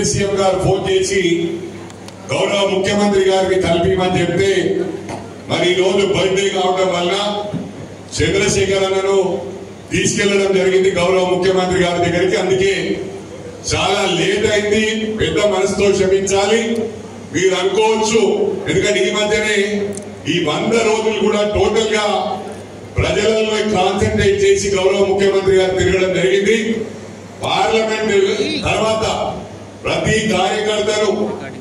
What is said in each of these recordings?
Deputy CM గారు phone చేసి గౌరవ ముఖ్యమంత్రి గారిని కల్పించమని చెప్తే మరి ఈ రోజు బర్త్డే కావడం వల్ల చంద్రశేఖర్ అన్నను తీసుకెళ్లడం జరిగింది గౌరవ ముఖ్యమంత్రి గారి దగ్గరికి అందుకే చాలా లేట్ అయింది పెద్ద మనసుతో క్షమించాలి మీరు అనుకోవచ్చు ఎందుకంటే ఈ మధ్యనే ఈ వంద రోజులు కూడా టోటల్ గా ప్రజలలో కాన్సన్ట్రేట్ చేసి గౌరవ ముఖ్యమంత్రి గారు తిరగడం జరిగింది పార్లమెంట్ తర్వాత ప్రతి కార్యకర్తను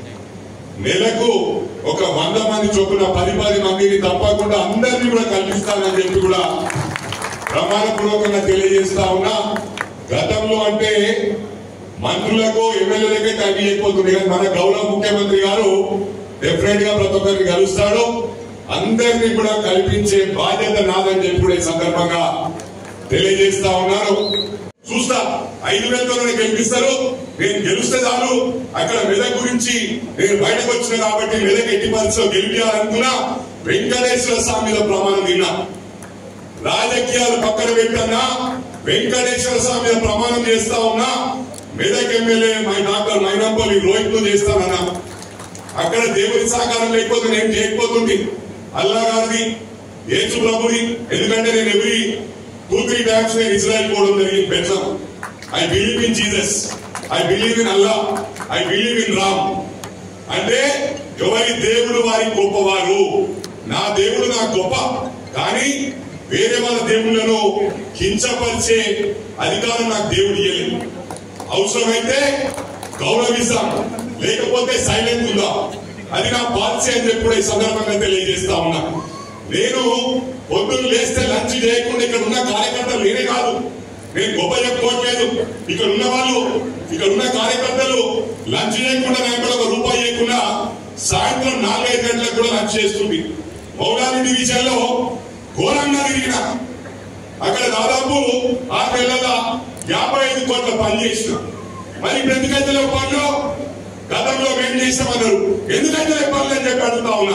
నెలకు ఒక వంద మంది చొప్పున పది పది మందిని తప్పకుండా అందరినీ కూడా కల్పిస్తానని చెప్పి కూడా ప్రమాణపూర్వకంగా తెలియజేస్తా ఉన్నా గతంలో అంటే మంత్రులకు ఎమ్మెల్యేలకే టైం ఇవ్వకపోతుంది కానీ మన గౌరవ ముఖ్యమంత్రి గారు డెఫినెట్ గా ప్రతి ఒక్కరిని కలుస్తాడు అందరినీ కూడా కల్పించే బాధ్యత నాదని చెప్పి కూడా ఈ సందర్భంగా తెలియజేస్తా ఉన్నారు చూస్తా ఐదు వేలతోనే గెలిపిస్తారు నేను గెలిస్తే చాలు అక్కడ మెదక్ గురించి నేను బయటకు వచ్చిన కాబట్టి మెదక్ ఎట్టి పరిస్థితిలో గెలిపించాలనుకున్నా వెంకటేశ్వర స్వామి మీద ప్రమాణం విన్నా రాజకీయాలు పక్కన పెట్టన్నా వెంకటేశ్వర స్వామి మీద ప్రమాణం చేస్తా ఉన్నా మెదక్ ఎమ్మెల్యే మై డాక్టర్ మైనంపల్లి రోహిత్ ను చేస్తానన్నా అక్కడ దేవుని సహకారం లేకపోతే నేను చేయకపోతుంది అల్లా గారిది యేసు ప్రభుని ఎందుకంటే నేను ఎవ్రీ టూ త్రీ టైమ్స్ నేను ఇజ్రాయెల్ పోవడం జరిగింది Bethlehem I believe in Jesus I believe in Allah I believe in Ram అంటే ఎవరి దేవుడు వారి గొప్పవారు నా దేవుడు నాకు గొప్ప కానీ వేరే వాళ్ళ దేవుళ్ళను కించపరిచే అధికారం నాకు దేవుడు ఇయ్యలేదు అవసరమైతే గౌరవిస్తాం లేకపోతే సైలెంట్ ఉందా అది నా పాలసీ అని చెప్పి కూడా ఈ సందర్భంగా తెలియజేస్తా ఉన్నా నేను పొద్దున్న లేస్తే లంచ్ చేయకుండా ఇక్కడ ఉన్న కార్యకర్తలు నేనే కాదు నేను గొప్ప చెప్పుకోవట్లేదు ఇక్కడ ఉన్న వాళ్ళు ఇక్కడ ఉన్న కార్యకర్తలు లంచ్ చేయకుండా నాకు కూడా ఒక రూపాయి చేయకుండా సాయంత్రం నాలుగైదు గంటలకు కూడా లంచ్ చేస్తుంది మౌలాని విషయంలో ఘోరంగా తిరిగిన అక్కడ దాదాపు ఆరు నెలల యాభై ఐదు కోట్ల పని చేసిన మరి ఇప్పుడు ఎందుకైతే లేవు పనులు గతంలో మేము చేసామన్నారు ఎందుకైతే లేవు పనులు అని చెప్పి అడుగుతా ఉన్నా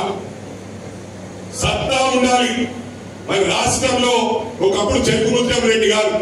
సత్తా ఉండాలి మరి రాష్ట్రంలో ఒకప్పుడు చెరుకుముత్యం రెడ్డి గారు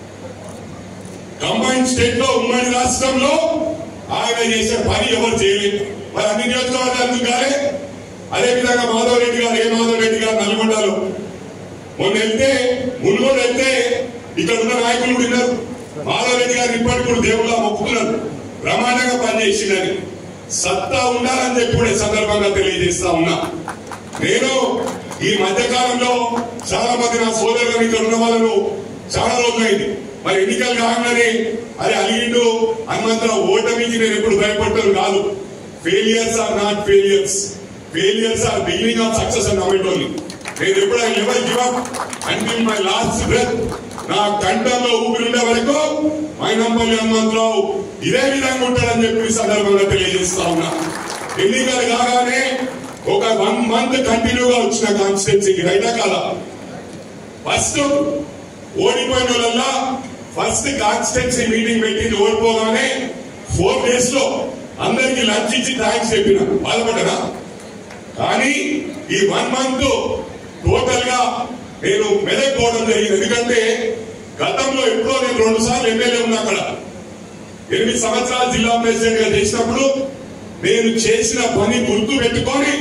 కంబైన్ స్టేట్ లో ఉమ్మడి రాష్ట్రంలో ఆయన చేసే పని ఎవరు చేయలేదు మరి అన్ని నియోజకవర్గాలు ఎందుకు కాలే అదే విధంగా మాధవ్ రెడ్డి గారు ఏ మాధవ్ రెడ్డి గారు నల్గొండలో మొన్న వెళ్తే మునుగోడు వెళ్తే ఇక్కడ ఉన్న నాయకులు కూడా ఉన్నారు మాధవ్ రెడ్డి గారు ఇప్పటికి కూడా దేవుళ్ళ మొక్కుతున్నారు బ్రహ్మాండంగా పనిచేసిందని సత్తా ఉండాలని చెప్పి కూడా ఈ సందర్భంగా తెలియజేస్తా ఉన్నా నేను ఈ మధ్య కాలంలో చాలా మంది నా సోదరులు ఇక్కడ ఉన్న వాళ్ళను చాలా రోజులైంది మరి ఎన్నికలు కాగానే అరే అలిగిండు హనుమంతరావు ఓటమికి నేను ఎప్పుడు భయపడతాను కాదు failures are not failures failures are beginning of success అని నమ్మేటోళ్ళు నేను ఎప్పుడు I never give up until my last breath నా కంఠంలో ఊపిరి ఉండే వరకు మైనంపల్లి హనుమంతరావు ఇదే విధంగా ఉంటాడని చెప్పి ఈ సందర్భంగా తెలియజేస్తా ఉన్నా ఎన్నికలు కాగానే ఒక వన్ మంత్ కంటిన్యూగా వచ్చిన కాన్స్టిట్యున్సీకి రైటా కాదా ఫస్ట్ ఓడిపోయిన వాళ్ళ ఫస్ట్ కాన్స్టిట్యున్సీ మీటింగ్ పెట్టింది ఓడిపోగానే ఫోర్ డేస్ లో అందరికి లంచ్ ఇచ్చి థ్యాంక్స్ చెప్పిన బాధపడ్డా కానీ ఈ వన్ మంత్ టోటల్ గా నేను మెదక్ పోవడం జరిగింది ఎందుకంటే గతంలో ఎప్పుడో నేను రెండు సార్లు ఎమ్మెల్యే ఉన్నా అక్కడ ఎనిమిది సంవత్సరాలు జిల్లా ప్రెసిడెంట్ గా చేసినప్పుడు నేను చేసిన పని గుర్తు పెట్టుకొని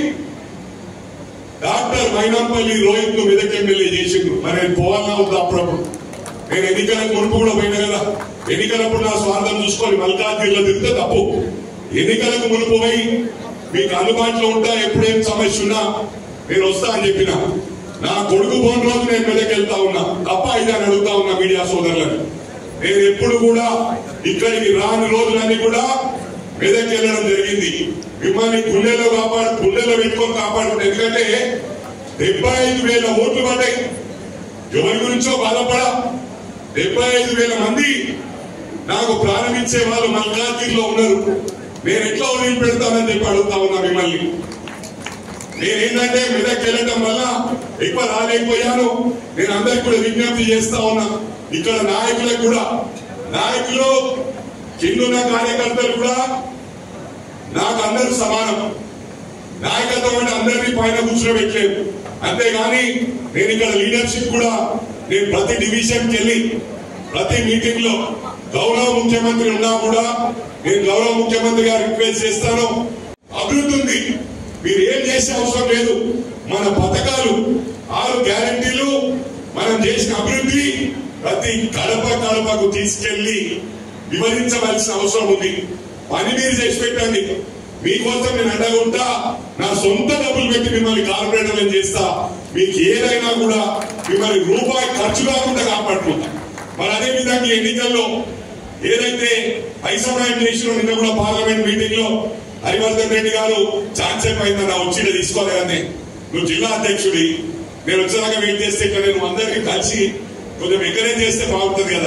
డాక్టర్ మైనంపల్లి రోహిత్ ను మెదక్ ఎమ్మెల్యే చేసిండు మరి నేను పోవాలన్నా వద్దా అప్పుడప్పుడు నేను ఎన్నికలకు మునుపు కూడా పోయినా కదా ఎన్నికలప్పుడు నా స్వార్థం చూసుకొని మల్కాజ్గిరిలో తిరిగితే తప్పు ఎన్నికలకు మునుపు పోయి మీకు అందుబాటులో ఉంటా ఎప్పుడేం సమస్య ఉన్నా నేను వస్తా అని చెప్పిన నా కొడుకు పోని రోజు నేను మెదక్ వెళ్తా ఉన్నా తప్ప ఇది అని అడుగుతా ఉన్నా మీడియా సోదరులను నేను ఎప్పుడు కూడా ఇక్కడికి రాని రోజులన్నీ కూడా మెదక్ వెళ్ళడం జరిగింది మిమ్మల్ని గుండెలో కాపాడు గుండెలో పెట్టుకొని కాపాడుకుంటే ఎందుకంటే డెబ్బై ఐదు వేల ఓట్లు పడ్డాయి ఎవరి గురించో బాధపడా డెబ్బై ఐదు వేల మంది నాకు ప్రారంభించే వాళ్ళు మల్కాజ్గిరిలో ఉన్నారు నేను ఎట్లా వదిలి పెడతానని చెప్పి అడుగుతా ఉన్నా మిమ్మల్ని నేనేంటంటే మెదక్ వెళ్ళటం వల్ల ఎక్కువ రాలేకపోయాను నేను అందరికి కూడా విజ్ఞప్తి చేస్తా ఉన్నా ఇక్కడ నాయకులకు కూడా నాయకులు కిందున్న కార్యకర్తలు కూడా నాకు అందరూ సమానం నాయకత్వం అంటే అందరినీ పైన కూర్చోబెట్టలేదు అంతేగాని నేను ఇక్కడ లీడర్షిప్ కూడా నేను ప్రతి డివిజన్కి వెళ్ళి ప్రతి మీటింగ్ లో గౌరవ ముఖ్యమంత్రి ఉన్నా కూడా నేను గౌరవ ముఖ్యమంత్రి గారు రిక్వెస్ట్ చేస్తాను అభివృద్ధి ఉంది మీరు ఏం చేసే అవసరం లేదు మన పథకాలు ఆరు గ్యారంటీలు మనం చేసిన అభివృద్ధి ప్రతి కడప కడపకు తీసుకెళ్లి వివరించవలసిన అవసరం ఉంది పని మీరు చేసి పెట్టండి మీకోసం నేను అండగుంటా నా సొంత డబ్బులు పెట్టి మిమ్మల్ని కార్పొరేటర్లను చేస్తా మీకు ఏదైనా కూడా మిమ్మల్ని రూపాయి ఖర్చు కాకుండా కాపాడుకుంటా మరి అదే విధంగా ఈ ఎన్నికల్లో ఏదైతే ఐసమయం చేసిన నిన్న కూడా పార్లమెంట్ మీటింగ్ లో హరివర్ధన్ రెడ్డి గారు ఛాన్స్ అయిపోయింది నా వచ్చి ఈడ తీసుకోవాలి కానీ నువ్వు జిల్లా అధ్యక్షుడి నేను వచ్చేదాకా వెయిట్ చేస్తే ఇక్కడ నేను అందరికీ కలిసి కొంచెం ఎంకరేజ్ చేస్తే బాగుంటుంది కదా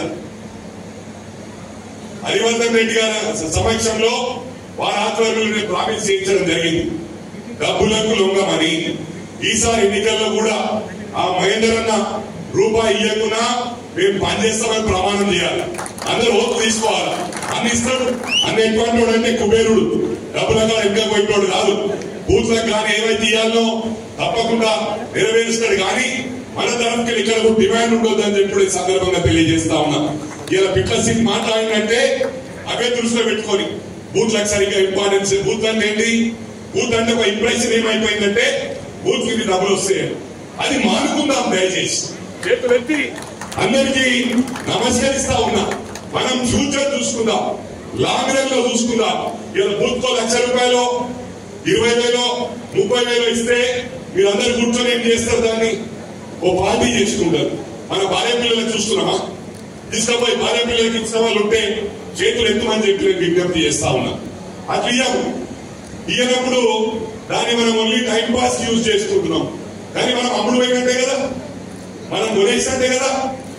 హరివర్ధన్ రెడ్డి గారి సమక్షంలో వారి ఆధ్వర్యంలో నేను ప్రామిస్ చేయించడం జరిగింది డబ్బులకు లొంగమని ఈసారి ఎన్నికల్లో కూడా ఆ మహేందర్ అన్న రూపాయి ఇవ్వకున్నా మేము పనిచేస్తామని ప్రమాణం చేయాలి అందరూ ఓటు తీసుకోవాలి అన్ని ఇస్తాడు అన్ని ఎక్కువ అంటే కుబేరుడు డబ్బులకు ఇంకా పోయినోడు కాదు బూత్లకు కానీ ఏవైతే ఇవ్వాలో తప్పకుండా నెరవేరుస్తాడు కానీ మన తరఫుకి ఇక్కడ కూడా డిమాండ్ ఉండొద్దు అని చెప్పి కూడా ఈ సందర్భంగా తెలియజేస్తా ఉన్నా ఇలా పిట్ల సింగ్ మాట్లాడినట్టే అవే దృష్టిలో పెట్టుకొని బూత్లకు సరిగ్గా ఇంపార్టెన్స్ బూత్ అంటే ఏంటి బూత్ అంటే ఒక ఇంప్రెషన్ ఏమైపోయిందంటే బూత్ కి డబ్బులు వస్తాయి అది మానుకుందాం దయచేసి చేతులు ఎత్తి అందరికీ నమస్కరిస్తా ఉన్నా మనం ఫ్యూచర్ చూసుకుందాం లాంగ్ రన్ లో చూసుకుందాం ఇలా బూత్ కో లక్ష రూపాయలు ఇరవై వేలు ముప్పై వేలు ఇస్తే మీరందరూ కూర్చొని ఏం చేస్తారు దాన్ని ఓ పార్టీ చేసుకుంటారు మన భార్య పిల్లలకు చూస్తున్నామా తీసుకపోయి భార్య పిల్లలకి ఇచ్చిన వాళ్ళు ఉంటే చేతులు ఎత్తుమని చెప్పి నేను విజ్ఞప్తి చేస్తా ఉన్నా అది ఇయ్యము ఇయ్యనప్పుడు దాన్ని మనం ఓన్లీ టైం పాస్ యూజ్ చేసుకుంటున్నాం కానీ మనం అమ్ముడు పోయినట్టే కదా మనం కొనేసినట్టే కదా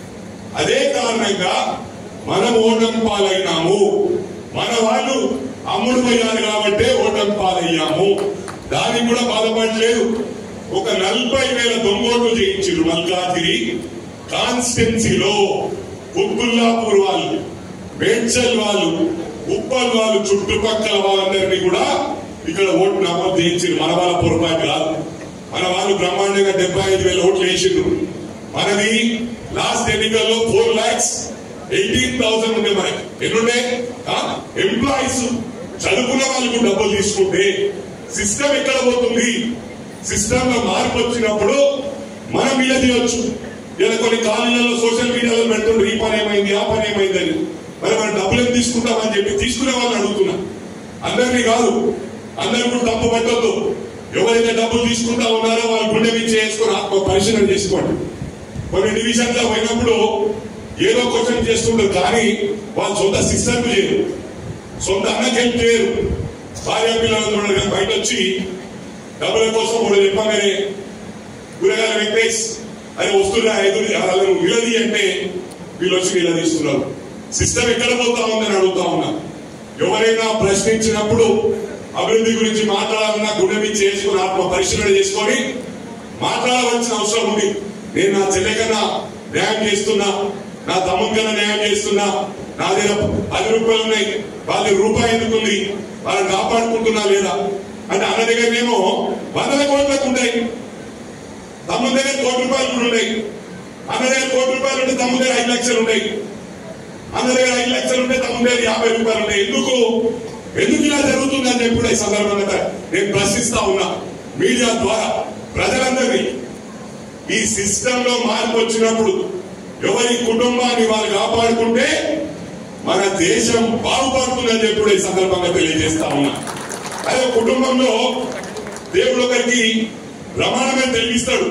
అదే కారణంగా మనం ఓటం పాలైనాము మన వాళ్ళు అమ్ముడు పోయారు కాబట్టే ఓటం పాలయ్యాము దానికి కూడా బాధపడలేదు ఒక నలభై వేల దొంగోట్లు చేయించారు మల్కాజిరి కాన్స్టెన్సీలో ఉత్పుల్లాపూర్ వాళ్ళు మేడ్చల్ వాళ్ళు ఉప్పల్ వాళ్ళు చుట్టుపక్కల వాళ్ళందరినీ కూడా ఇక్కడ ఓటు నమోదు చేయించారు మన వాళ్ళ పొరపాటు కాదు మన వాళ్ళు బ్రహ్మాండంగా డెబ్బై ఐదు వేల ఓట్లు వేసిండ్రు మనది లాస్ట్ ఎన్నికల్లో ఫోర్ లాక్స్ ఎయిటీన్ థౌసండ్ ఉండే మనకి ఎన్నుండే ఎంప్లాయీస్ చదువుకున్న వాళ్ళకు డబ్బులు తీసుకుంటే సిస్టమ్ ఎక్కడ పోతుంది సిస్టమ్ లో మార్పు వచ్చినప్పుడు మనం ఇలా చేయొచ్చు ఇలా కొన్ని కాలనీలలో సోషల్ మీడియాలో పెడుతుండ్రు ఈ పని ఏమైంది ఆ పని ఏమైందని మరి మనం డబ్బులు ఏం తీసుకుంటామని చెప్పి తీసుకునే వాళ్ళని అడుగుతున్నా అందరినీ కాదు అందరూ కూడా తప్పు పట్టొద్దు ఎవరైతే డబ్బులు తీసుకుంటా ఉన్నారో వాళ్ళు గుండె మీద చేసుకొని ఆత్మ పరిశీలన చేసుకోండి కొన్ని డివిజన్ లో పోయినప్పుడు ఏదో క్వశ్చన్ చేస్తుంటారు కానీ వాళ్ళు సొంత సిస్టమ్ చేయరు సొంత అన్నకి హెల్ప్ చేయరు భార్య పిల్లలు చూడరు కానీ బయట వచ్చి డబ్బుల కోసం కూడా చెప్పగానే కూరగాయల వెంకటేష్ అది వస్తున్నా ఎదురు వాళ్ళను నిలది అంటే వీళ్ళు వచ్చి నిలదీస్తున్నారు సిస్టమ్ ఎక్కడ పోతా ఉందని అడుగుతా ఉన్నా ఎవరైనా ప్రశ్నించినప్పుడు అభివృద్ధి గురించి మాట్లాడాలన్నా గుండె మీద చేసుకుని ఆత్మ పరిశీలన చేసుకొని మాట్లాడవలసిన అవసరం ఉంది నేను నా చెల్లె కన్నా న్యాయం చేస్తున్నా నా తమ్ముడి కన్నా న్యాయం చేస్తున్నా నా దగ్గర పది రూపాయలు ఉన్నాయి వాళ్ళ రూపాయి ఎందుకుంది వాళ్ళని కాపాడుకుంటున్నా లేదా అంటే అన్న దగ్గరనేమో వందల కోట్లకు ఉంటాయి తమ్ముడి దగ్గర కోటి రూపాయలు కూడా ఉన్నాయి అన్న దగ్గర కోటి రూపాయలు ఉంటే తమ్ముడి దగ్గర ఐదు లక్షలు ఉన్నాయి అన్న దగ్గర ఐదు లక్షలు ఉంటే తమ్ముడి దగ్గర యాభై రూపాయలు ఉన్నాయి ఎందుకు ఎందుకు ఇలా జరుగుతుంది అని చెప్పి కూడా ఈ సందర్భంగా నేను ప్రశ్నిస్తా ఉన్నా మీడియా ద్వారా ప్రజలందరినీ ఈ సిస్టమ్ లో మార్పు వచ్చినప్పుడు ఎవరి కుటుంబాన్ని వాళ్ళు కాపాడుకుంటే మన దేశం బాగుపడుతుందని చెప్పి కూడా ఈ సందర్భంగా తెలియజేస్తా ఉన్నా అదే కుటుంబంలో దేవుడు ఒకరికి ప్రమాణమే తెలివిస్తాడు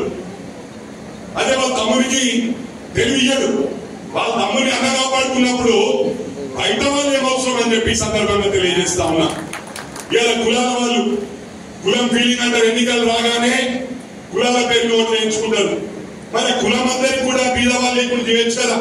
అదే వాళ్ళ తమ్ముడికి తెలివియ్యడు వాళ్ళ తమ్ముడిని అన్న కాపాడుకున్నప్పుడు బయట వాళ్ళు ఏమవసరం అని చెప్పి ఈ సందర్భంగా తెలియజేస్తా ఉన్నా ఇలా కులాల వాళ్ళు కులం ఫీలింగ్ అంటారు ఎన్నికలు రాగానే కులాల పేరు ఓట్లు వేయించుకుంటారు మరి కులం అందరికి కూడా బీద వాళ్ళు ఇప్పుడు చేయొచ్చు కదా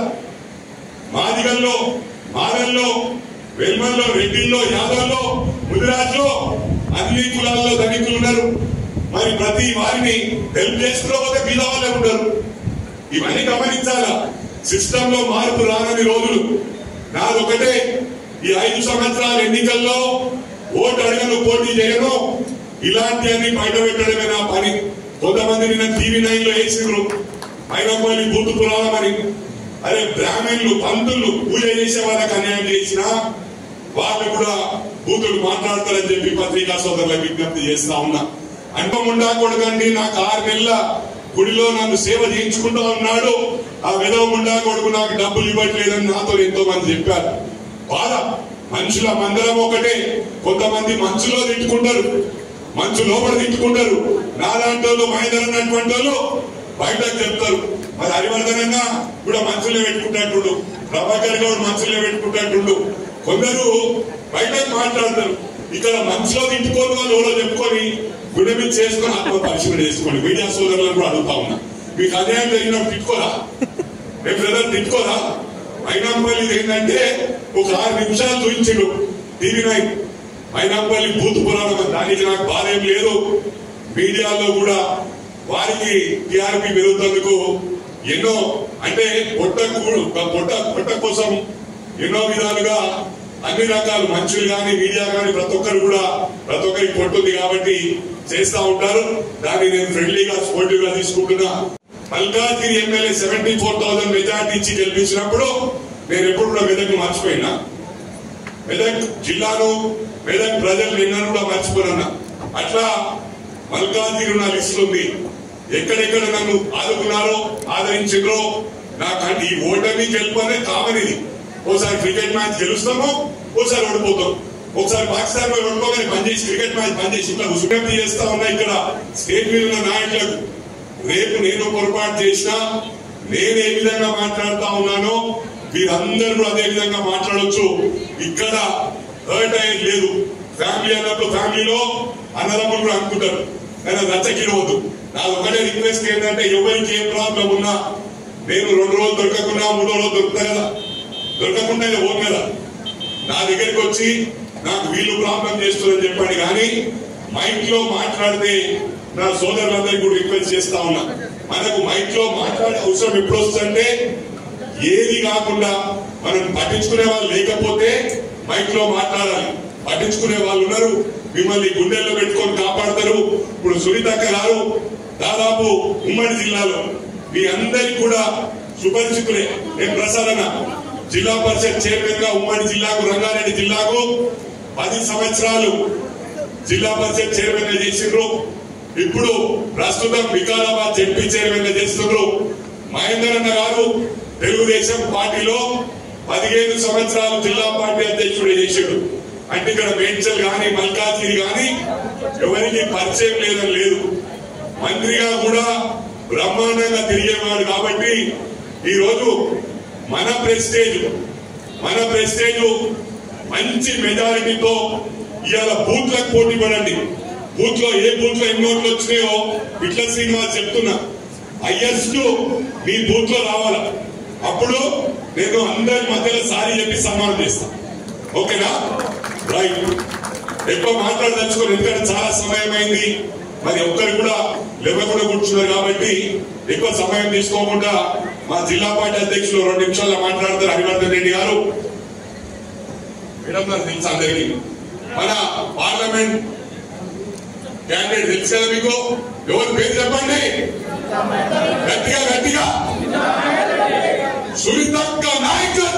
మాదిగల్లో మారల్లో వెల్మల్లో రెడ్డిల్లో యాదవ్లో ముదిరాజ్లో అన్ని కులాల్లో ధనికులు ఉన్నారు మరి ప్రతి వారిని హెల్ప్ చేసుకోకపోతే బీద వాళ్ళే ఉంటారు ఇవన్నీ గమనించాలా సిస్టమ్ లో మార్పు రానని రోజులు నాదొకటే ఈ ఐదు సంవత్సరాల ఎన్నికల్లో ఓటు అడగను పోటీ చేయను ఇలాంటి అన్ని బయట పెట్టడమే నా పని కొంతమంది నిన్న టీవీ నైన్ లో వేసిండ్రు మైనపల్లి బూతు పురాణమని అరే బ్రాహ్మణులు పంతులు పూజ చేసే వాళ్ళకి అన్యాయం చేసినా వాళ్ళు కూడా బూతులు మాట్లాడతారని చెప్పి పత్రికా సోదరులకు విజ్ఞప్తి చేస్తా ఉన్నా అంటముండా కొడుకండి నాకు ఆరు నెలల గుడిలో నన్ను సేవ చేయించుకుంటా ఉన్నాడు ఆ విధవ ముండా కొడుకు నాకు డబ్బులు ఇవ్వట్లేదని నాతో ఎంతో మంది చెప్పారు బాధ మనుషుల మందరం ఒకటే కొంతమంది మంచులో తిట్టుకుంటారు మంచు లోపల తిట్టుకుంటారు నాలాంటి వాళ్ళు మహేందర్ అన్నటువంటి వాళ్ళు బయటకు చెప్తారు మరి హరివర్ధనంగా కూడా మంచులే పెట్టుకుంటాడు ప్రభాకర్ గౌడ్ మంచులే పెట్టుకుంటాడు కొందరు బయటకు మాట్లాడతారు ఇక్కడ మనసులో తిట్టుకొని వాళ్ళు ఎవరో చెప్పుకొని గుండె మీద చేసుకొని ఆత్మ పరిశీలన చేసుకోండి మీడియా సోదరులను కూడా అడుగుతా ఉన్నా మీకు అన్యాయం జరిగినప్పుడు తిట్టుకోరా రేపు బ్రదర్ తిట్టుకోరా మైనాంపల్లి ఏంటంటే ఒక ఆరు నిమిషాలు చూపించిండు టీవీ నైన్ మైనాంపల్లి బూత్ పురాణం అని. దానికి నాకు బాధ ఏం లేదు మీడియాలో కూడా వారికి టీఆర్పీ పెరుగుతందుకు ఎన్నో అంటే పొట్ట కూ- పొట్ట పొట్ట కోసం ఎన్నో విధాలుగా అన్ని రకాల మనుషులు కానీ మీడియా కానీ ప్రతి ఒక్కరు కూడా ప్రతి ఒక్కరికి పొట్టుంది కాబట్టి చేస్తా ఉంటారు దాన్ని నేను ఫ్రెండ్లీగా స్పోర్టివ్ గా తీసుకుంటున్నా Malkajgiri MLA seventy four thousand majority ఇచ్చి గెలిపించినప్పుడు నేను ఎప్పుడు కూడా మెదక్ మర్చిపోయినా మెదక్ జిల్లాను మెదక్ ప్రజలు నిన్న కూడా మర్చిపోరన్నా అట్లా మల్కాజ్గిరి నా లిస్ట్ ఉంది ఎక్కడెక్కడ నన్ను ఆదుకున్నారో ఆదరించారో నాకంటే ఈ ఓటమి గెలుపనే కామన్ ఇది ఓసారి క్రికెట్ మ్యాచ్ గెలుస్తాము ఓసారి ఓడిపోతాం ఒకసారి పాకిస్తాన్ లో ఓడిపోగానే బంద్ చేసి క్రికెట్ మ్యాచ్ బంద్ చేసి ఇట్లా విజ్ఞప్తి చేస్తా ఉన్నా ఇక్కడ స్టేట్ మీద ఉన్న నాయకులకు రేపు నేను పొరపాటు చేసినా నేను ఏ విధంగా మాట్లాడుతా ఉన్నానో మీరందరూ కూడా అదే విధంగా మాట్లాడొచ్చు ఇక్కడ హర్ట్ అయ్యేది లేదు ఫ్యామిలీ అన్నప్పుడు ఫ్యామిలీలో అన్నదమ్ములు కూడా అనుకుంటారు కానీ అది రచ్చకిడవద్దు నాది ఒకటే రిక్వెస్ట్ ఏంటంటే ఎవరికి ఏ ప్రాబ్లం ఉన్నా నేను రెండు రోజులు దొరకకుండా మూడో రోజులు దొరుకుతా కదా దొరకకుండా పోను కదా నా దగ్గరికి వచ్చి నాకు వీళ్ళు ప్రాబ్లం చేస్తున్నారని చెప్పండి కానీ మైక్ లో మాట్లాడితే నా సోదరులందరికీ కూడా రిక్వెస్ట్ చేస్తా ఉన్నా మనకు మైక్ లో మాట్లాడే అవసరం ఎప్పుడు వస్తుందంటే ఏది కాకుండా మనం పట్టించుకునే వాళ్ళు లేకపోతే మైక్ లో మాట్లాడాలి పట్టించుకునే వాళ్ళు ఉన్నారు మిమ్మల్ని గుండెల్లో పెట్టుకొని కాపాడతారు ఇప్పుడు సునీతక్క గారు దాదాపు ఉమ్మడి జిల్లాలో మీ అందరికి కూడా సుపరిచితులే నేను ప్రసాదన జిల్లా పరిషత్ చైర్మన్ గా ఉమ్మడి జిల్లాకు రంగారెడ్డి జిల్లాకు పది సంవత్సరాలు జిల్లా పరిషత్ చైర్మన్ గా చేసిండ్రు ఇప్పుడు ప్రస్తుతం వికారాబాద్ జడ్పీ చైర్మన్ గా చేస్తున్నారు మహేందర్ అన్న గారు తెలుగుదేశం పార్టీలో పదిహేను సంవత్సరాలు జిల్లా పార్టీ అధ్యక్షుడు చేసాడు అంటే ఇక్కడ మేడ్చల్ గాని మల్కాజ్గిరి గాని ఎవరికి పరిచయం లేదని లేదు మంత్రిగా కూడా బ్రహ్మాండంగా తిరిగేవాడు కాబట్టి ఈ రోజు మన ప్రెస్టేజ్ మన ప్రెస్టేజ్ మంచి మెజారిటీతో ఇవాళ బూత్లకు పోటీ పడండి బూత్ లో ఏ బూత్ లో ఎన్ని ఓట్లు వచ్చినాయో ఇట్ల శ్రీనివాస్ చెప్తున్నా హైయెస్ట్ మీ బూత్ లో రావాలా అప్పుడు నేను అందరి మధ్యలో సారీ చెప్పి సన్మానం చేస్తా ఓకేనా రైట్ ఎక్కువ మాట్లాడదలుచుకోను ఎందుకంటే చాలా సమయం అయింది మరి ఒక్కరు కూడా లేవకుండా కూర్చున్నారు కాబట్టి ఎక్కువ సమయం తీసుకోకుండా మా జిల్లా పార్టీ అధ్యక్షులు రెండు నిమిషాల్లో మాట్లాడతారు హరివర్ధన్ రెడ్డి గారు మేడం నాకు తెలుసు అందరికీ మన పార్లమెంట్ క్యాండిడేట్ తెలుసు కదా మీకు ఎవరి పేరు చెప్పండి గట్టిగా గట్టిగా సునీతక్క నాయకత్వం